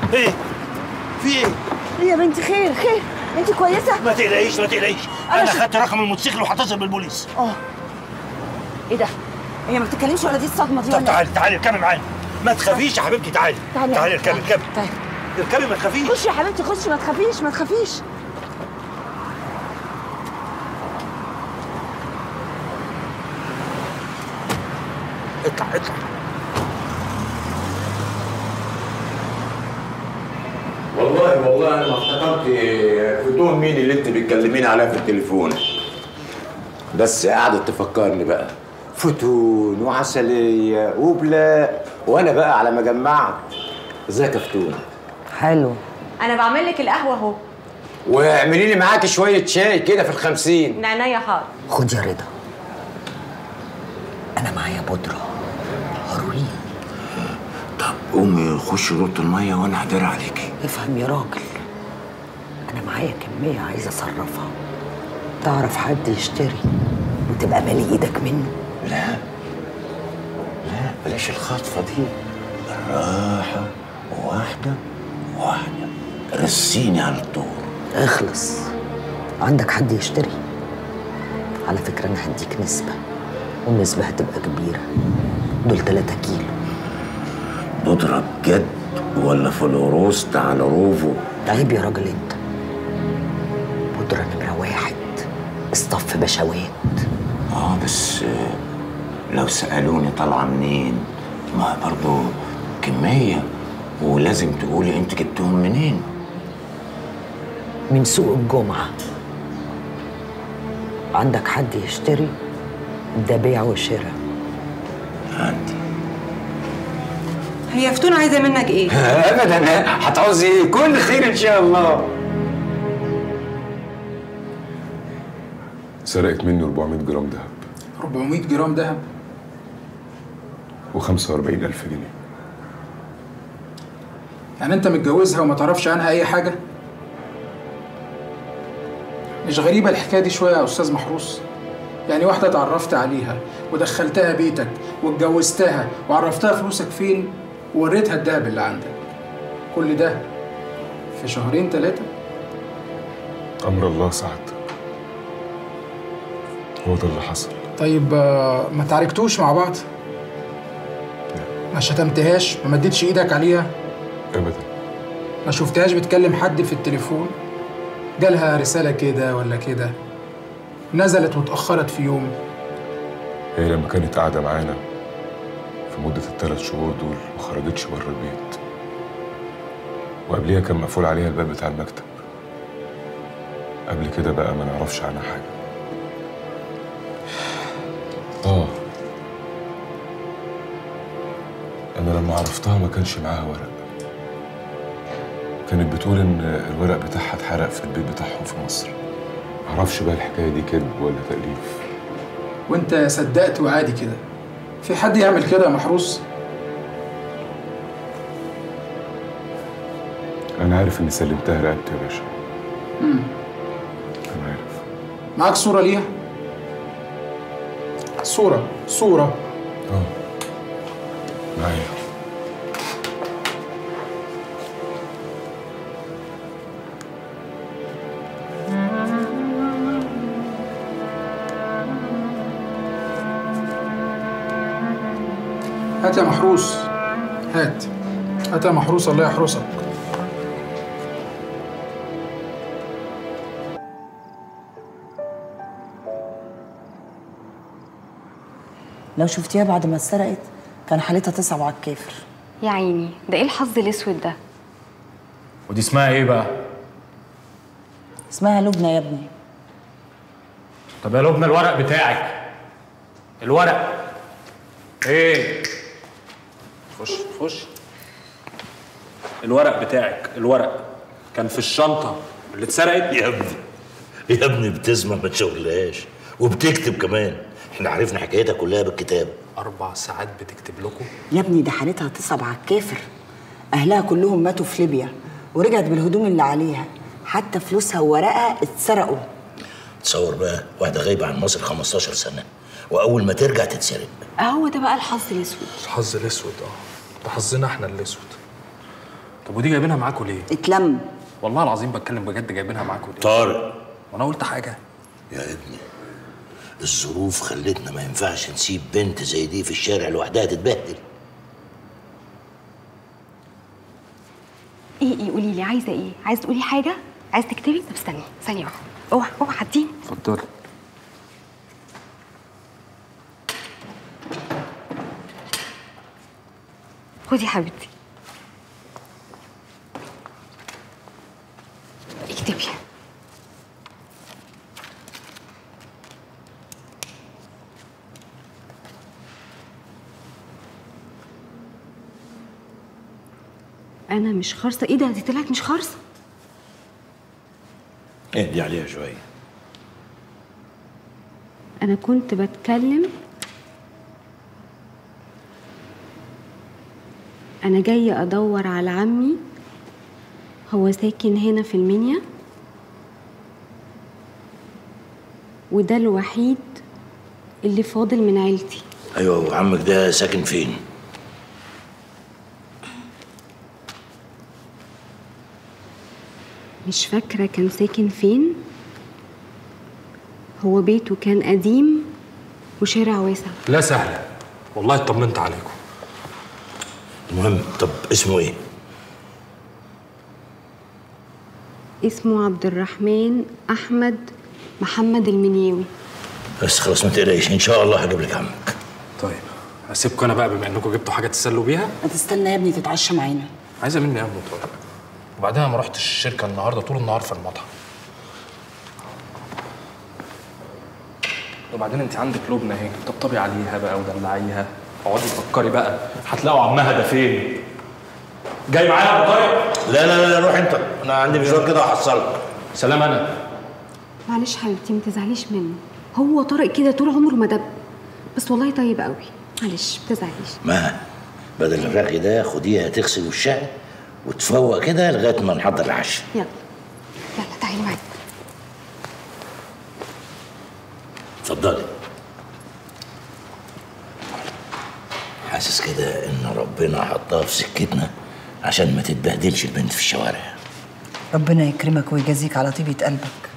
ايه في ايه ايه يا بنتي خير خير انت كويسه ما تقلقيش ما تقلقيش أنا انا ش- خدت رقم الموتوسيكل وهتصل بالبوليس اه ايه ده هي ما بتتكلمش ولا دي الصدمه دي طب ولا تعالي تعالي اركبي معايا ما تخافيش يا حبيبتي تعالي تعالي تعالي اركبي اركبي تعالي اركبي ما تخافيش خشي يا حبيبتي خشي ما تخافيش ما تخافيش اطلع اطلع والله والله انا ما افتكرت فتون مين اللي انت بتكلمين عليها في التليفون بس قعدت تفكرني بقى فتون وعسلية وبلاء وانا بقى على ما جمعت ازيك يا فتون حلو انا بعمل لك القهوه اهو واعملي لي معاكي شوية شاي كده في الخمسين من عينيا حاضر خد يا رضا انا معايا بودره هروين طب قومي خشي اوضه الميه وانا هدار عليكي افهم يا راجل انا معايا كميه عايزه اصرفها تعرف حد يشتري وتبقى مالي ايدك منه لا لا بلاش الخطفة دي بالراحة واحدة واحدة رسيني على الطور اخلص عندك حد يشتري على فكرة أنا هديك نسبة والنسبة هتبقى كبيرة دول 3 كيلو بودرة بجد ولا فلوروس على روفو عيب يا راجل أنت بودرة نمرة واحد اصطف بشوات اه بس آه، لو سألوني طالعة منين ما برضو كمية ولازم تقولي انت جبتهم منين من سوق الجمعة عندك حد يشتري ده بيع وشراء عندي هي فتون عايزه منك ايه ابدا هتعوزي ايه كل خير ان شاء الله سرقت مني 400 جرام دهب 400 جرام دهب و45 ألف جنيه يعني انت متجوزها وما تعرفش عنها اي حاجه مش غريبه الحكايه دي شويه يا استاذ محروس يعني واحده اتعرفت عليها ودخلتها بيتك واتجوزتها وعرفتها فلوسك فين ووريتها الدهب اللي عندك كل ده في شهرين ثلاثه أمر الله سعادتك هو ده اللي حصل طيب آه، ما تعاركتوش مع بعض ما شتمتهاش ما مدتش ايدك عليها أبدا ما شفتهاش بتكلم حد في التليفون جالها رسالة كده ولا كده نزلت واتأخرت في يوم هي لما كانت قاعدة معانا في مدة الثلاث شهور دول ما خرجتش بره البيت وقبليها كان مقفول عليها الباب بتاع المكتب قبل كده بقى ما نعرفش عنها حاجة آه أنا لما عرفتها ما كانش معاها ورق كانت بتقول إن الورق بتاعها اتحرق في البيت بتاعهم في مصر معرفش بقى الحكاية دي كذب ولا تأليف وانت صدقت وعادي كده في حد يعمل كده يا محروس أنا عارف إني سلمتها رقبتي يا باشا أنا عارف معاك صورة ليها صورة صورة آه معايا هات يا محروس هات هات يا محروس الله يحرسك لو شفتيها بعد ما اتسرقت كان حالتها تصعب على الكافر يا عيني ده ايه الحظ الاسود ده ودي اسمها ايه بقى؟ اسمها لبنى يا ابني طب يا لبنى الورق بتاعك الورق ايه؟ خش خش الورق بتاعك الورق كان في الشنطة اللي اتسرقت يا ابني يا ابني بتسمع ما تشغلهاش وبتكتب كمان احنا عرفنا حكايتها كلها بالكتاب أربع ساعات بتكتب لكم يا ابني ده حالتها تصعب على الكافر اهلها كلهم ماتوا في ليبيا ورجعت بالهدوم اللي عليها حتى فلوسها وورقها اتسرقوا تصور بقى واحده غايبه عن مصر 15 سنه واول ما ترجع تتسرق اهو ده بقى الحظ الاسود الحظ الاسود اه ده حظنا احنا الاسود طب ودي جايبينها معاكوا ليه؟ اتلم والله العظيم بتكلم بجد جايبينها معاكوا ليه؟ طارق وانا قلت حاجه يا ابني الظروف خلتنا ما ينفعش نسيب بنت زي دي في الشارع لوحدها تتبهدل ايه ايه قولي لي عايزه ايه عايزه تقولي حاجه عايزه تكتبي طب استني ثانيه واحده اوعى اوعى عديني اتفضلي خدي يا حبيبتي اكتبي انا مش خارصه ايه ده دي طلعت مش خارصه اهدي عليها شويه انا كنت بتكلم انا جايه ادور على عمي هو ساكن هنا في المنيا وده الوحيد اللي فاضل من عيلتي ايوه وعمك ده ساكن فين مش فاكره كان ساكن فين هو بيته كان قديم وشارع واسع لا سهله والله اطمنت عليكم المهم طب اسمه ايه اسمه عبد الرحمن احمد محمد المنياوي بس خلاص ما تقلقيش ان شاء الله هجيب لك عمك طيب هسيبكم انا بقى بما انكم جبتوا حاجه تسلوا بيها ما تستنى يا ابني تتعشى معانا عايزه مني ايه يا ام طارق وبعدين انا ما رحتش الشركه النهارده طول النهار في المطعم وبعدين انت عندك لبنى اهي طبطبي عليها بقى ودلعيها اقعدي فكري بقى هتلاقوا عمها ده فين جاي معايا يا ابو طارق لا لا لا روح انت انا عندي مشوار كده وهحصلك سلام انا معلش حبيبتي ما تزعليش منه هو طارق كده طول عمره مدب بس والله طيب قوي معلش ما تزعليش ما بدل الرغي ده خديها تغسل وشها وتفوق كده لغايه ما نحضر العشاء يلا يلا تعالي معايا اتفضلي حاسس كده ان ربنا حطها في سكتنا عشان ما تتبهدلش البنت في الشوارع ربنا يكرمك ويجازيك على طيبة قلبك